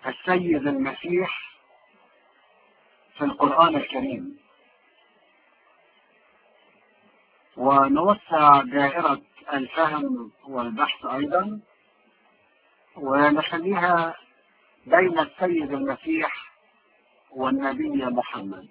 السيد المسيح في القرآن الكريم ونوسع دائرة الفهم والبحث أيضا ونخليها بين السيد المسيح والنبي محمد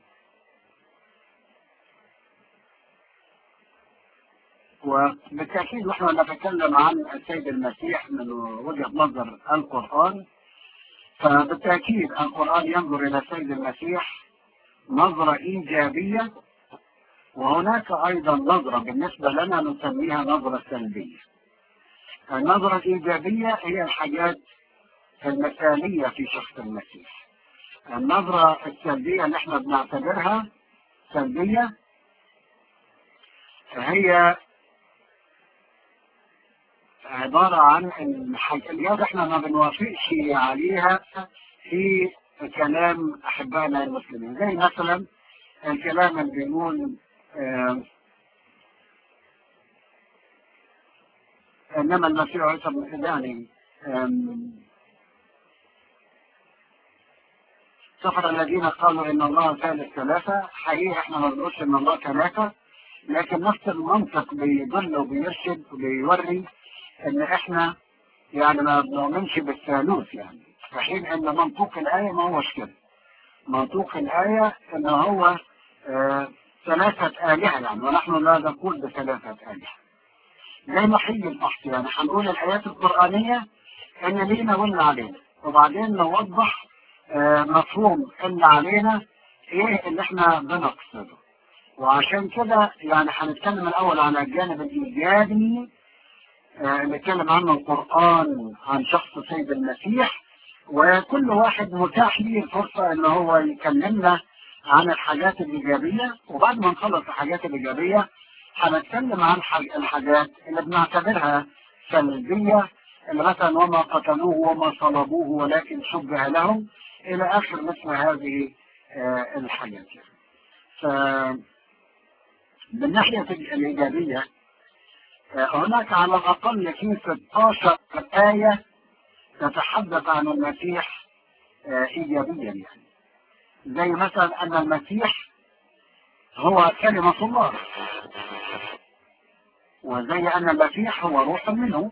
وبالتأكيد نحن نتكلم عن السيد المسيح من وجهة نظر القرآن فبالتأكيد القرآن ينظر إلى السيد المسيح نظرة إيجابية وهناك أيضا نظرة بالنسبة لنا نسميها نظرة سلبية النظرة الإيجابية هي الحاجات المثالية في شخص المسيح النظرة السلبية اللي احنا بنعتبرها سلبية هي عبارة عن الحاجات احنا ما بنوافقش عليها في كلام أحبائنا المسلمين زي مثلا الكلام اللي بيقول آه إنما المسيح عيسى بن يعني سفر الذين قالوا إن الله ثالث ثلاثة حقيقة احنا ما بنقولش إن الله ثلاثة لكن نفس المنطق بيدل وبيرشد وبيوري إن احنا يعني ما بنؤمنش بالثالوث يعني في حين إن منطوق الآية ما هوش كده منطوق الآية إن هو آه ثلاثة آلهة يعني ونحن لا نقول بثلاثة آلهة زي ما حي البحث يعني هنقول الآيات القرآنية إن لينا وإن علينا وبعدين نوضح آه مفهوم إن علينا إيه اللي إحنا بنقصده وعشان كده يعني هنتكلم الأول على الجانب الإيجابي آه نتكلم عنه القرآن عن شخص سيد المسيح وكل واحد متاح ليه الفرصة إن هو يكلمنا عن الحاجات الإيجابية وبعد ما نخلص الحاجات الإيجابية هنتكلم عن الحاجات اللي بنعتبرها سلبية اللي مثلا وما قتلوه وما صلبوه ولكن شبه لهم إلى آخر مثل هذه آه الحاجات ف بالناحية الإيجابية آه هناك على الأقل في 16 آية تتحدث عن المسيح آه إيجابيا يعني زي مثلا أن المسيح هو كلمة الله وزي أن المسيح هو روح منه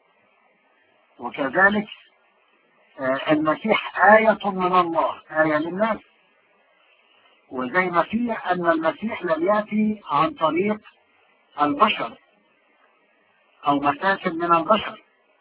وكذلك المسيح آية من الله آية للناس وزي ما في أن المسيح لم يأتي عن طريق البشر أو مساكن من البشر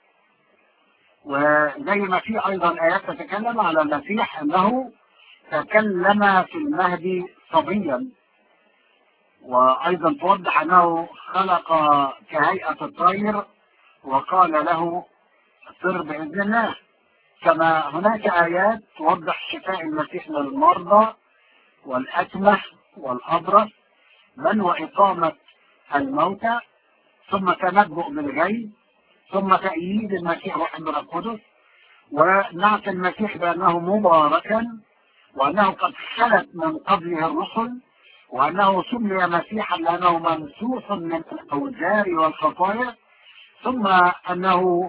وزي ما في أيضا آيات تتكلم على المسيح أنه تكلم في المهدي صبيا وأيضا توضح أنه خلق كهيئة الطير وقال له صر بإذن الله كما هناك آيات توضح شفاء المسيح للمرضى والأكمه والأبرص بل وإقامة الموتى ثم تنبؤ بالغيب ثم تأييد المسيح روح القدس ونعت المسيح بأنه مباركا وأنه قد خلت من قبله الرسل وأنه سمي مسيحا لأنه ممسوح من الأوزار والخطايا ثم أنه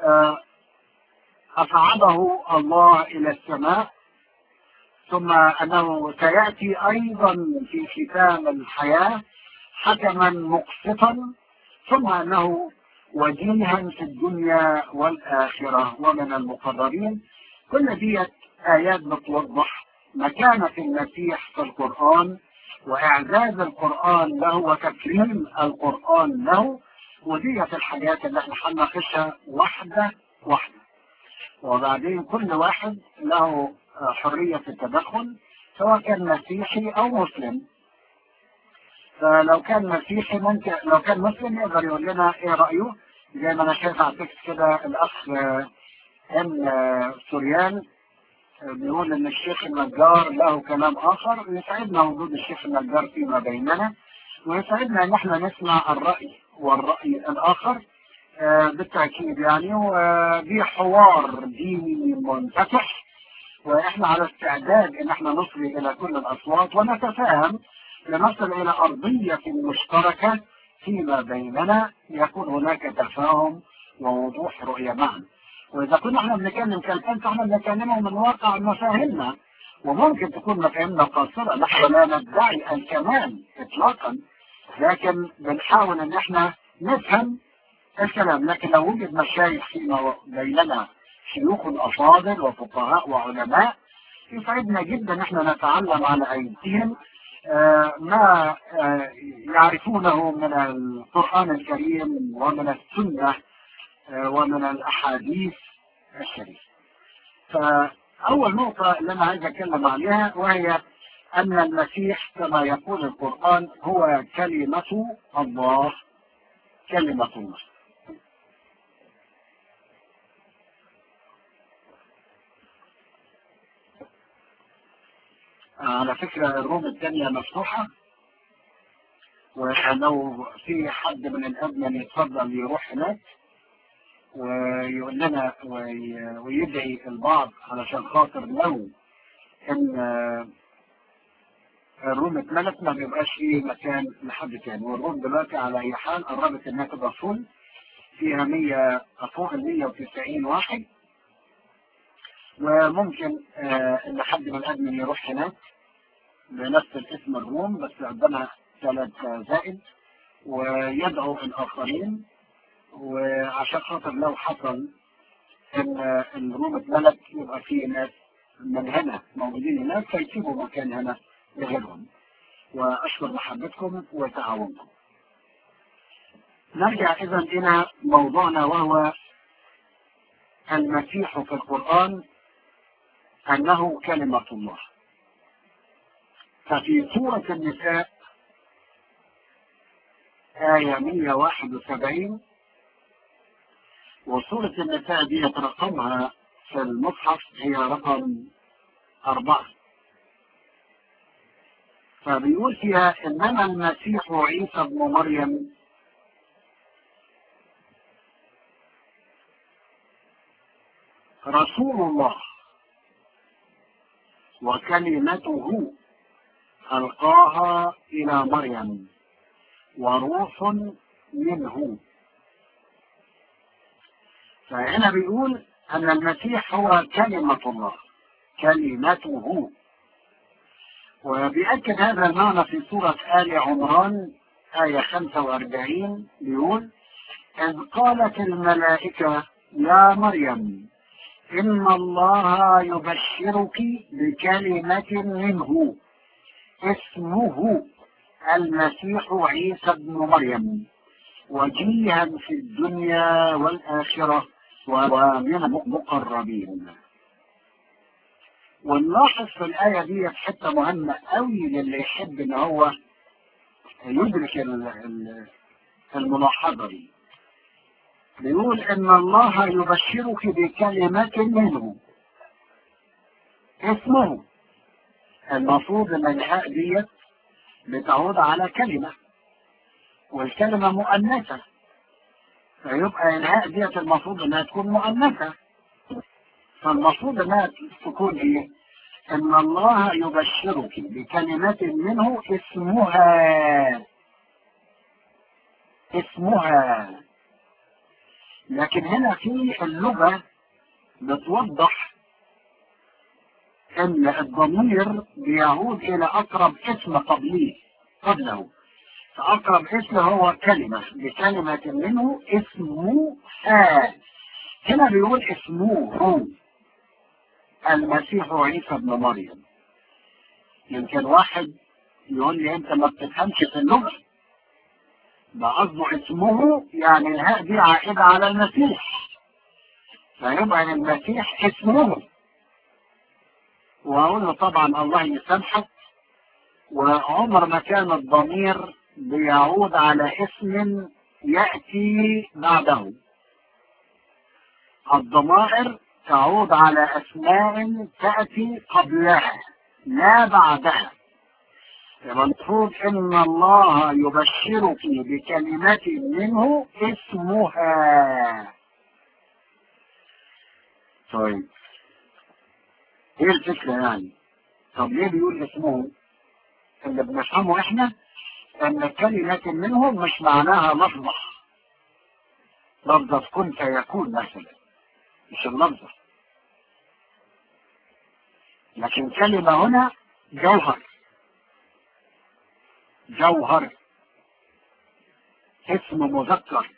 أصعده الله إلى السماء ثم أنه سيأتي أيضا في ختام الحياة حكما مقسطا ثم أنه وجيها في الدنيا والآخرة ومن المقربين كل ديت آيات بتوضح مكانة المسيح في القرآن وإعزاز القرآن له وتكريم القرآن له وديت الحاجات اللي احنا هنناقشها واحدة واحدة وبعدين كل واحد له حرية التدخل سواء كان مسيحي أو مسلم فلو كان مسيحي ممكن لو كان مسلم يقدر يقول لنا ايه رأيه زي ما انا شايف على التكست كده الاخ ام سوريان بيقول ان الشيخ النجار له كلام اخر يسعدنا وجود الشيخ النجار فيما بيننا ويسعدنا ان احنا نسمع الرأي والرأي الاخر بالتأكيد يعني ودي حوار ديني منفتح واحنا على استعداد ان احنا نصغي الى كل الاصوات ونتفاهم لنصل الى ارضية مشتركة فيما بيننا يكون هناك تفاهم ووضوح رؤية معا واذا كنا احنا بنتكلم كالفان فاحنا بنتكلمه من واقع مفاهيمنا وممكن تكون مفاهيمنا قاصرة نحن لا ندعي الكمال اطلاقا لكن بنحاول ان احنا نفهم الكلام لكن لو وجد مشايخ فيما بيننا شيوخ افاضل وفقهاء وعلماء يسعدنا جدا ان احنا نتعلم على ايديهم آه ما آه يعرفونه من القرآن الكريم ومن السنة آه ومن الاحاديث الشريفة فاول نقطة اللي انا عايز اتكلم عليها وهي ان المسيح كما يقول القرآن هو كلمة الله كلمة الله على فكرة الروم الثانية مفتوحة ولو في حد من الأبناء يتفضل يروح هناك ويقول لنا ويدعي البعض علشان خاطر لو ان الروم اتملت ما بيبقاش فيه مكان لحد تاني والروم دلوقتي على اي حال قربت انها تبقى فول فيها 100 فوق ال 190 واحد وممكن آه ان حد من الادمن يروح هناك بنفس الاسم الروم بس قدامها ثلاث زائد ويدعو الاخرين وعشان خاطر لو حصل ان الروم اتملت يبقى في ناس من هنا موجودين هناك فيسيبوا مكان هنا لغيرهم واشكر محبتكم وتعاونكم نرجع اذا الى موضوعنا وهو المسيح في القرآن أنه كلمة الله ففي سورة النساء آية 171 وسورة النساء دي رقمها في المصحف هي رقم أربعة فبيقول فيها إنما المسيح عيسى ابن مريم رسول الله وكلمته ألقاها إلى مريم وروح منه فهنا بيقول أن المسيح هو كلمة الله كلمته وبيأكد هذا المعنى في سورة آل عمران آية 45 بيقول إذ قالت الملائكة يا مريم إن الله يبشرك بكلمة منه اسمه المسيح عيسى ابن مريم وجيها في الدنيا والآخرة ومن المقربين ونلاحظ في الآية دي حتة مهمة قوي للي يحب إن هو يدرك الملاحظة دي بيقول ان الله يبشرك بكلمة منه اسمه المفروض ان الهاء ديت بتعود على كلمة والكلمة مؤنثة فيبقى الهاء ديت المفروض انها تكون مؤنثة فالمفروض انها تكون ايه ان الله يبشرك بكلمة منه اسمها اسمها لكن هنا في اللغة بتوضح ان الضمير بيعود الى اقرب اسم قبليه قبله فاقرب اسم هو كلمة بكلمة منه اسمها هنا بيقول اسمه المسيح عيسى ابن مريم يمكن واحد يقول لي انت ما بتفهمش في اللغة ده قصده اسمه يعني الهاء دي عائدة على المسيح فيبقى المسيح اسمه واقول له طبعا الله يسامحك وعمر ما كان الضمير بيعود على اسم يأتي بعده الضمائر تعود على أسماء تأتي قبلها لا بعدها المفروض ان الله يبشرك بكلمة منه اسمها طيب ايه الفكرة يعني طب ليه بيقول اسمه اللي بنفهمه احنا ان كلمة منه مش معناها لفظة لفظة كن فيكون مثلا مش اللفظة لكن كلمة هنا جوهر جوهر اسم مذكر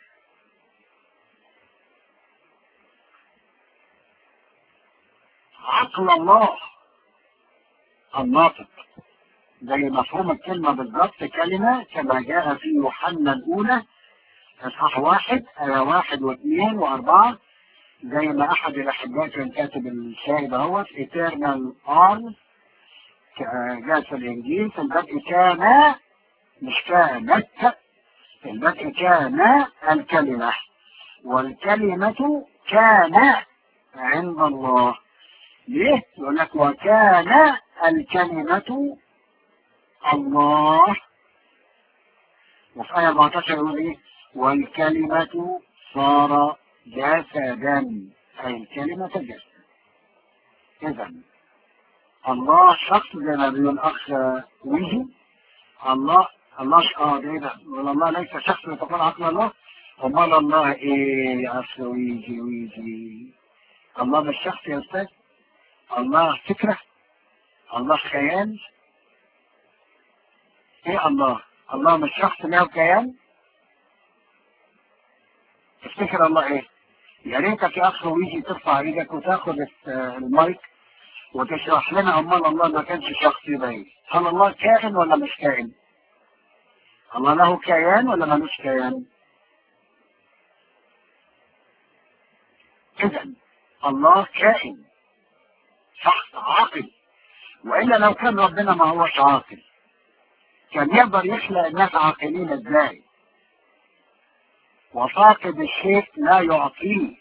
عقل الله الناطق زي مفهوم الكلمة بالضبط كلمة كما جاء في يوحنا الأولى إصحاح واحد آية واحد واثنين وأربعة زي ما أحد الأحباء كان كاتب الشاي دهوت eternal arms جاء في الإنجيل في البدء كان مش كانت في البدء كان الكلمة والكلمة كان عند الله ليه؟ يقول لك وكان الكلمة الله وفي آية 14 يقول إيه؟ والكلمة صار جسدا أي الكلمة جسد إذا الله شخص زي ما بيقول الأخ ويجي الله الله اه ده ده الله ليس شخص يتقال عقل الله امال الله ايه يا اخ ويجي ويجي الله مش شخص يا استاذ الله فكرة الله خيال ايه الله الله مش شخص له كيان تفتكر الله ايه يا ريتك يا اخ ويجي ترفع ايدك وتاخد المايك وتشرح لنا امال الله ما كانش شخص باين هل الله كائن ولا مش كائن الله له كيان ولا ملوش كيان اذا الله كائن شخص عاقل والا لو كان ربنا ما هوش عاقل كان يقدر يخلق الناس عاقلين ازاي وفاقد الشيء لا يعطيه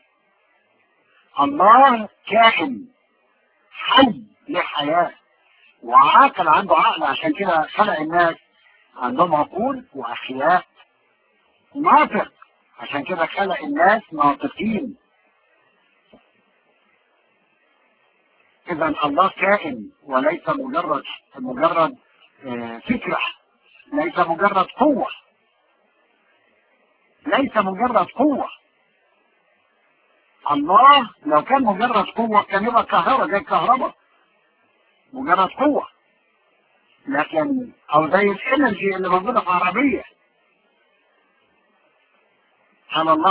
الله كائن حي لحياة وعاقل عنده عقل عشان كده خلق الناس عندهم عقول وأخلاق ناطق عشان كده خلق الناس ناطقين إذا الله كائن وليس مجرد مجرد فكرة ليس مجرد قوة ليس مجرد قوة الله لو كان مجرد قوة كان يبقى كهرباء زي الكهرباء مجرد قوة لكن او زي الانرجي اللي موجودة في عربية سبحان الله